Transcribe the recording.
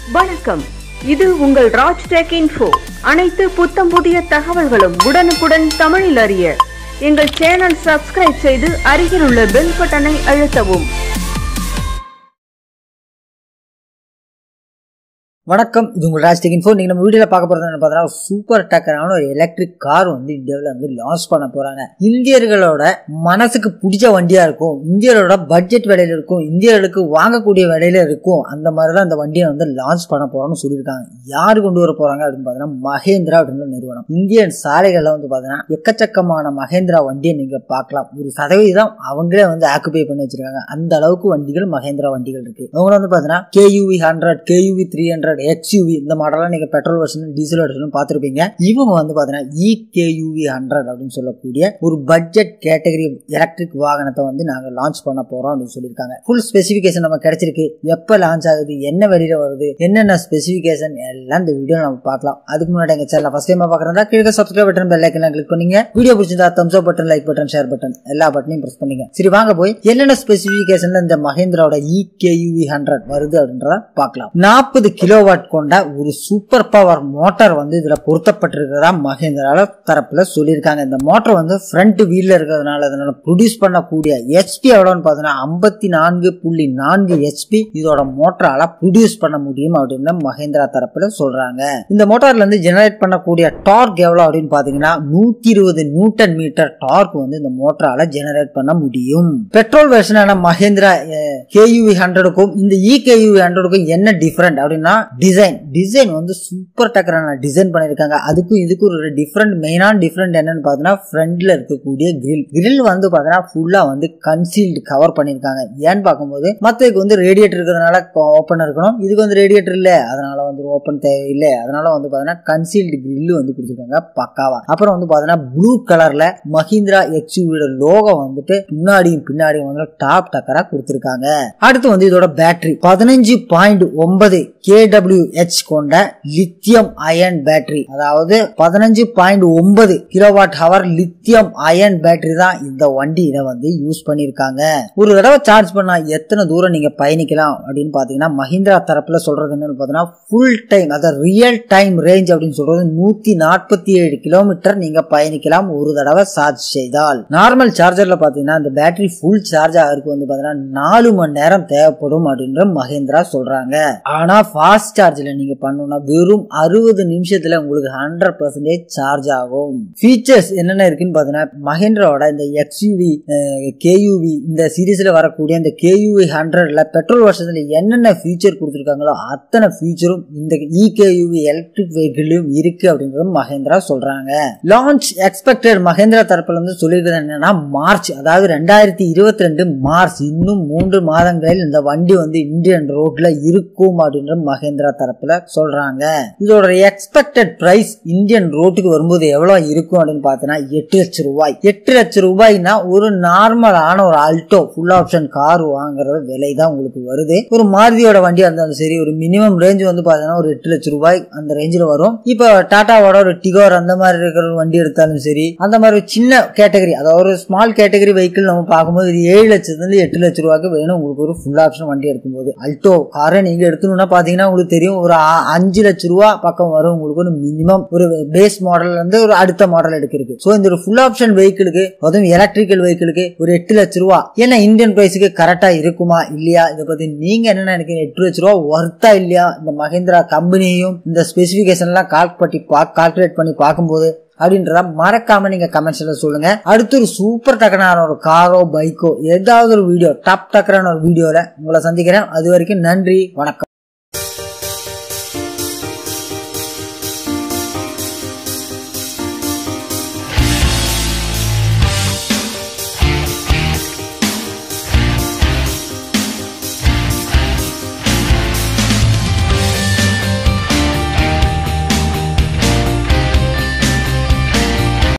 வணக்கம் இது உங்கள் ராஜ் டெக் இன்ஃபோ அனைத்து புத்தம் புதிய தகவல்களும் உடனுக்குடன் தமிழில் அறிய எங்கள் சேனல் சப்ஸ்கிரைப் செய்து அருகில் உள்ள பெல் பட்டனை அழுத்தவும் வணக்கம் இது உங்கள் ராஜ்டெக் இன்ஃபோ நீங்கள் நம்ம வீடியோவில் பார்க்க போகிறது என்ன பார்த்தா சூப்பர் டக்கரான ஒரு எலக்ட்ரிக் கார் வந்து இந்தியாவில் வந்து லான்ச் பண்ண போகிறாங்க இந்தியர்களோட மனசுக்கு பிடிச்ச வண்டியாக இருக்கும் இந்தியர்களோட பட்ஜெட் விலையில இருக்கும் இந்தியர்களுக்கு வாங்கக்கூடிய விலையில இருக்கும் அந்த மாதிரி தான் இந்த வண்டியை வந்து லான்ச் பண்ண போகிறோம்னு சொல்லியிருக்காங்க யார் கொண்டு வர போகிறாங்க அப்படின்னு பார்த்தீங்கன்னா மகேந்திரா அப்படின்ற நிறுவனம் இந்தியன் சாலைகளில் வந்து பார்த்தீங்கன்னா எக்கச்சக்கமான மகேந்திரா வண்டியை நீங்கள் பார்க்கலாம் ஒரு சதவீதம் அவங்களே வந்து ஆக்குபை பண்ணி வச்சிருக்காங்க அந்த அளவுக்கு வண்டிகள் மகேந்திரா வண்டிகள் இருக்கு அவங்க வந்து பார்த்தீங்கன்னா KUV hundred KUV three hundred XUV இந்த மாடலாம் நீங்க பெட்ரோல் வெர்ஷன் டீசல் வெர்ஷன் பார்த்துருப்பீங்க இவங்க வந்து பார்த்தீங்கன்னா இகேயூவி ஹண்ட்ரட் அப்படின்னு சொல்லக்கூடிய ஒரு பட்ஜெட் கேட்டகரி எலக்ட்ரிக் வாகனத்தை வந்து நாங்கள் லான்ச் பண்ண போறோம் அப்படின்னு சொல்லியிருக்காங்க ஃபுல் ஸ்பெசிஃபிகேஷன் நம்ம கிடைச்சிருக்கு எப்போ லான்ச் ஆகுது என்ன வெளியில வருது என்னென்ன ஸ்பெசிஃபிகேஷன் எல்லாம் இந்த வீடியோ நம்ம பார்க்கலாம் அதுக்கு முன்னாடி எங்க சேனல் ஃபர்ஸ்ட் டைம் பார்க்குறதா கீழே subscribe button bell icon click பண்ணீங்க வீடியோ பிடிச்சிருந்தா thumbs up button like button share button எல்லா பட்டனையும் பிரஸ் பண்ணீங்க சரி வாங்க போய் என்னென்ன ஸ்பெசிஃபிகேஷன்ல இந்த மகேந்திராவோட இகேயூவி ஹண்ட்ரட் வருது அப்படின்றத பார்க்கலாம் நாற்பது கிலோவாட் கொண்ட ஒரு சூப்பர் பவர் மோட்டார் வந்து இதுல பொருத்தப்பட்டிருக்கிறதா மகேந்திரால தரப்புல சொல்லியிருக்காங்க இந்த மோட்டார் வந்து ஃப்ரண்ட் வீல்ல இருக்கிறதுனால அதனால ப்ரொடியூஸ் பண்ணக்கூடிய ஹெச்பி எவ்வளோன்னு பார்த்தீங்கன்னா ஐம்பத்தி நான்கு புள்ளி நான்கு ஹெச்பி இதோட மோட்டரால ப்ரொடியூஸ் பண்ண முடியும் அப்படின்னு மகேந்திரா தரப்புல சொல்றாங்க இந்த மோட்டார்ல இருந்து ஜெனரேட் பண்ணக்கூடிய டார்க் எவ்வளவு அப்படின்னு பாத்தீங்கன்னா நூத்தி இருபது நியூட்டன் மீட்டர் டார்க் வந்து இந்த மோட்டரால ஜெனரேட் பண்ண முடியும் பெட்ரோல் வெர்ஷனான மகேந்திரா கேயூவி ஹண்ட்ரடுக்கும் இந்த இ கேயூவி ஹண்ட்ரடுக்கும் என்ன டிஃபரெண்ட் அப்படின்னா டிசைன் டிசைன் வந்து சூப்பர் டக்கரான டிசைன் பண்ணிருக்காங்க அதுக்கும் இதுக்கும் ஒரு டிஃப்ரெண்ட் மெயினான டிஃப்ரெண்ட் என்னன்னு பார்த்தீங்கன்னா ஃப்ரண்ட்ல இருக்கக்கூடிய கிரில் கிரில் வந்து பார்த்தீங்கன்னா ஃபுல்லா வந்து கன்சீல்டு கவர் பண்ணிருக்காங்க ஏன்னு பார்க்கும்போது மற்றதுக்கு வந்து ரேடியேட்டர் இருக்கிறதுனால ஓப்பன் இருக்கணும் இதுக்கு வந்து ரேடியேட்டர் இல்லை அதனால வந்து ஓப்பன் தேவையில்லை அதனால வந்து பார்த்தீங்கன்னா கன்சீல்டு கிரில் வந்து கொடுத்துருக்காங்க பக்காவா அப்புறம் வந்து பார்த்தீங்கன்னா ப்ளூ கலர்ல மஹிந்திரா எக்ஸ்யூவியோட லோகோ வந்துட்டு முன்னாடியும் பின்னாடியும் வந்து டாப் டக்கரா கொடுத்துருக்காங்க அடுத்து வந்து இதோட பேட்டரி பதினஞ்சு பாயிண்ட் ஒன்பது கேடபிள்யூஹெச் கொண்ட லித்தியம் அயன் பேட்டரி அதாவது பதினஞ்சு பாயிண்ட் ஒன்பது kilowatt hour lithium ion battery தான் இந்த வண்டியில வந்து யூஸ் பண்ணிருக்காங்க ஒரு தடவை சார்ஜ் பண்ணா எத்தனை தூரம் நீங்க பயணிக்கலாம் அப்படின்னு பாத்தீங்கன்னா மஹிந்திரா தரப்புல சொல்றது என்னன்னு பாத்தீங்கன்னா ஃபுல் டைம் அதாவது ரியல் டைம் ரேஞ்ச் அப்படின்னு சொல்றது நூத்தி நாற்பத்தி ஏழு கிலோமீட்டர் நீங்க பயணிக்கலாம் ஒரு தடவை சார்ஜ் செய்தால் நார்மல் சார்ஜர்ல பாத்தீங்கன்னா இந்த பேட்டரி ஃபுல் சார்ஜ் ஆகிறதுக்கு வந்து பாத்தீங்கன்னா நாலு மணி நேரம் தேவைப்படும் அப்படின்ற மஹிந்திரா சொல்றாங்க ஆனா ஃபாஸ்ட் சார்ஜ்ல நீங்க பண்ணணும்னா வெறும் அறுபது நிமிஷத்துல உங்களுக்கு ஹண்ட்ரட் பர்சன்டேஜ் சார்ஜ் ஆகும் ஃபீச்சர்ஸ் என்னென்ன இருக்குன்னு பாத்தீங்கன்னா மஹேந்திராவோட இந்த எக்ஸ்யூவி கேயூவி இந்த சீரீஸ்ல வரக்கூடிய இந்த கேயூவி ஹண்ட்ரட்ல பெட்ரோல் வருஷத்துல என்னென்ன ஃபீச்சர் கொடுத்துருக்காங்களோ அத்தனை ஃபீச்சரும் இந்த இகேயூவி எலக்ட்ரிக் வெஹிக்கிள்லயும் இருக்கு அப்படின்றது மஹேந்திரா சொல்றாங்க லான்ச் எக்ஸ்பெக்டட் மஹேந்திரா தரப்புல இருந்து சொல்லியிருக்கிறது என்னன்னா மார்ச் அதாவது ரெண்டாயிரத்தி இருபத்தி ரெண்டு மார்ச் இன்னும் மூன்று மாதங்களில் இந்த வண்டி வந்து இந்தியன் ரோட்ல இருக்கும் அப்படின்ற மகேந்திரா தரப்புல சொல்றாங்க இதோட எக்ஸ்பெக்டட் பிரைஸ் இந்தியன் ரோட்டுக்கு வரும்போது எவ்வளவு இருக்கும் அப்படின்னு பார்த்தீங்கன்னா எட்டு லட்சம் ரூபாய் எட்டு லட்சம் ரூபாய்னா ஒரு நார்மலான ஒரு அல்டோ ஃபுல் ஆப்ஷன் கார் வாங்குற விலை தான் உங்களுக்கு வருது ஒரு மாருதியோட வண்டியா இருந்தாலும் சரி ஒரு மினிமம் ரேஞ்ச் வந்து பார்த்தீங்கன்னா ஒரு எட்டு லட்சம் ரூபாய் அந்த ரேஞ்சில் வரும் இப்போ டாட்டாவோட ஒரு டிகோர் அந்த மாதிரி இருக்கிற ஒரு வண்டி எடுத்தாலும் சரி அந்த மாதிரி ஒரு சின்ன கேட்டகரி அதாவது ஒரு ஸ்மால் கேட்டகரி வெஹிக்கிள் நம்ம பார்க்கும்போது இது ஏழு லட்சத்துல இருந்து எட்டு லட்சம் ரூபாய்க்கு வேணும் உங்களுக்கு ஒரு ஃபுல் ஆப்ஷன் வண்டி எடுக்கும்போது அல்டோ காரை நீங்க எடுத்துணும்னா பாத்தீங்கன்னா உங்களுக்கு தெரியும் ஒரு ஆ- அஞ்சு லட்சம் ரூபா பக்கம் வரும் உங்களுக்கு ஒரு மினிமம் ஒரு பேஸ் மாடல் வந்து ஒரு அடுத்த மாடல் எடுக்கிறது ஸோ இந்த ஒரு ஃபுல் ஆப்ஷன் வெஹிக்கிளுக்கு அதுவும் எலக்ட்ரிக்கல் வெஹிக்கிளுக்கு ஒரு எட்டு லட்சம் ரூபா ஏன்னா இந்தியன் பிரைஸுக்கு கரெக்டா இருக்குமா இல்லையா இதை பத்தி நீங்க என்ன நினைக்கிறீங்க எட்டு லட்சம் ரூபா ஒர்த்தா இல்லையா இந்த மஹிந்திரா கம்பெனியும் இந்த ஸ்பெசிபிகேஷன் எல்லாம் கால்குலேட் கால்குலேட் பண்ணி பார்க்கும்போது அப்படின்றத மறக்காம நீங்க கமெண்ட்ஸ்ல சொல்லுங்க அடுத்து ஒரு சூப்பர் டக்கரான ஒரு காரோ பைக்கோ ஏதாவது ஒரு வீடியோ டாப் டக்கரான ஒரு வீடியோல உங்களை சந்திக்கிறேன் அது வரைக்கும் நன்றி வணக்கம்